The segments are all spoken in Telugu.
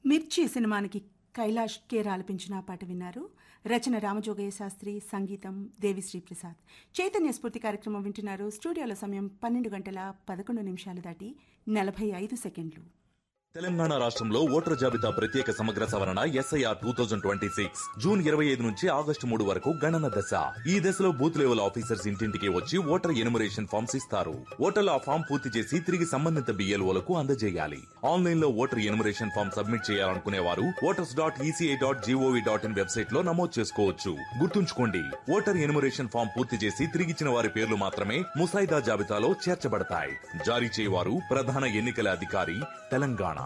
మిర్చి సినిమానికి కైలాష్ కేర్ ఆలపించిన ఆ పాట విన్నారు రచన రామజోగయ్య శాస్త్రి సంగీతం దేవిశ్రీ ప్రసాద్ చైతన్య స్ఫూర్తి కార్యక్రమం వింటున్నారు స్టూడియోలో సమయం పన్నెండు గంటల పదకొండు నిమిషాలు దాటి నలభై ఐదు సెకండ్లు తెలంగాణ రాష్ట్రంలో ఓటర్ జాబితా ప్రత్యేక సమగ్ర సవరణ SIR two thousand twenty six June ఇరవై ఐదు నుంచి ఆగస్టు మూడు వరకు గణన దశ ఈ దశలో బూత్ లెవెల్ ఆఫీసర్స్ ఇంటింటికి వచ్చి ఓటర్ ఎనుమరేషన్ ఫామ్స్ ఇస్తారు ఓటర్లు ఆ ఫామ్ పూర్తి చేసి తిరిగి సంబంధిత బిఎల్ఓలకు అందజేయాలి ఆన్లైన్ లో ఓటర్ ఎనుమరేషన్ ఫామ్ సబ్మిట్ చేయాలనుకునే వారు voters dot ECI dot gov dot in website లో నమోదు చేసుకోవచ్చు గుర్తుంచుకోండి ఓటర్ ఎనుమరేషన్ ఫామ్ పూర్తి చేసి తిరిగిచ్చిన వారి పేర్లు మాత్రమే ముసాయిదా జాబితాలో చేర్చబడతాయి జారీ చేయవారు ప్రధాన ఎన్నికల అధికారి తెలంగాణ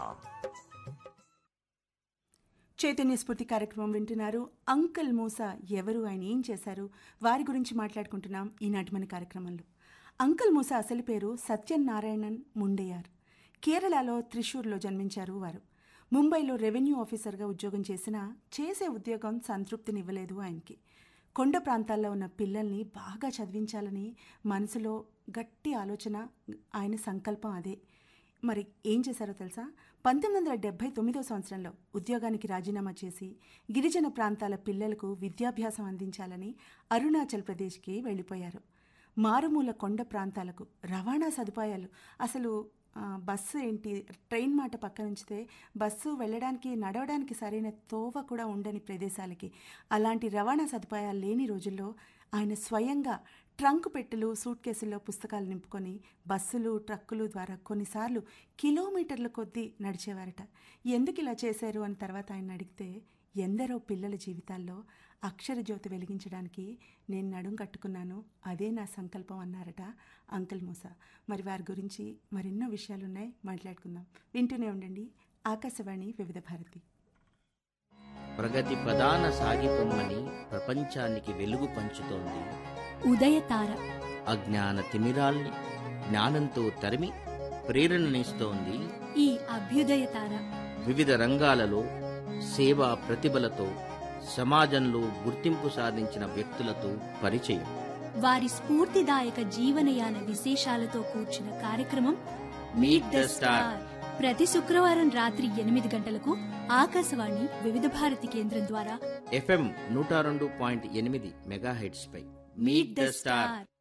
చైతన్య స్ఫూర్తి కార్యక్రమం వింటున్నారు అంకల్ మూసా ఎవరు ఆయన ఏం చేశారు వారి గురించి మాట్లాడుకుంటున్నాం ఈనాటి మన కార్యక్రమంలో అంకల్ మూసా అసలు పేరు సత్యనారాయణన్ ముండేయార్ కేరళలో త్రిశూర్లో జన్మించారు వారు ముంబైలో రెవెన్యూ ఆఫీసర్గా ఉద్యోగం చేసినా చేసే ఉద్యోగం సంతృప్తినివ్వలేదు ఆయనకి కొండ ప్రాంతాల్లో ఉన్న పిల్లల్ని బాగా చదివించాలని మనసులో గట్టి ఆలోచన ఆయన సంకల్పం అదే మరి ఏం చేశారో తెలుసా పంతొమ్మిది వందల డెబ్బై తొమ్మిదో సంవత్సరంలో ఉద్యోగానికి రాజీనామా చేసి గిరిజన ప్రాంతాల పిల్లలకు విద్యాభ్యాసం అందించాలని అరుణాచల్ ప్రదేశ్కి వెళ్ళిపోయారు మారుమూల కొండ ప్రాంతాలకు రవాణా సదుపాయాలు అసలు ఆ, బస్సు ఏంటి ట్రైన్ మాట పక్కన ఉంచితే బస్సు వెళ్ళడానికి నడవడానికి సరైన తోవ కూడా ఉండని ప్రదేశాలకి అలాంటి రవాణా సదుపాయాలు లేని రోజుల్లో ఆయన స్వయంగా ట్రంక్ పెట్టెలు సూట్ కేసుల్లో పుస్తకాలు నింపుకొని బస్సులు ట్రక్కులు ద్వారా కొన్నిసార్లు కిలోమీటర్ల కొద్దీ నడిచేవారట ఎందుకు ఇలా చేశారు అని తర్వాత ఆయన అడిగితే ఎందరో పిల్లల జీవితాల్లో అక్షర జ్యోతి వెలిగించడానికి నేను నడుం కట్టుకున్నాను అదే నా సంకల్పం అన్నారట అంకుల్ మూసా మరి వారి గురించి మరెన్నో విషయాలున్నాయి మాట్లాడుకుందాం వింటూనే ఉండండి ఆకాశవాణి వివిధ భారతి ప్రగతి ప్రధాన సాగిపొమ్మని ప్రపంచానికి వెలుగు పంచుతోంది ఉదయతార అజ్ఞాన తిమిరాల్ని జ్ఞానంతో తరిమి ప్రేరణనిస్తోంది ఈ అభ్యుదయతార వివిధ రంగాలలో సేవా ప్రతిభలతో సమాజంలో గుర్తింపు సాధించిన వ్యక్తులతో పరిచయం వారి స్ఫూర్తిదాయక జీవనయాన విశేషాలతో కూర్చున్న కార్యక్రమం మీట్ ద స్టార్ ప్రతి శుక్రవారం రాత్రి ఎనిమిది గంటలకు ఆకాశవాణి వివిధ భారతి కేంద్రం ద్వారా ఎఫ్ఎం నూట రెండు పాయింట్ ఎనిమిది మెగాహెడ్స్ పై మీట్ ద స్టార్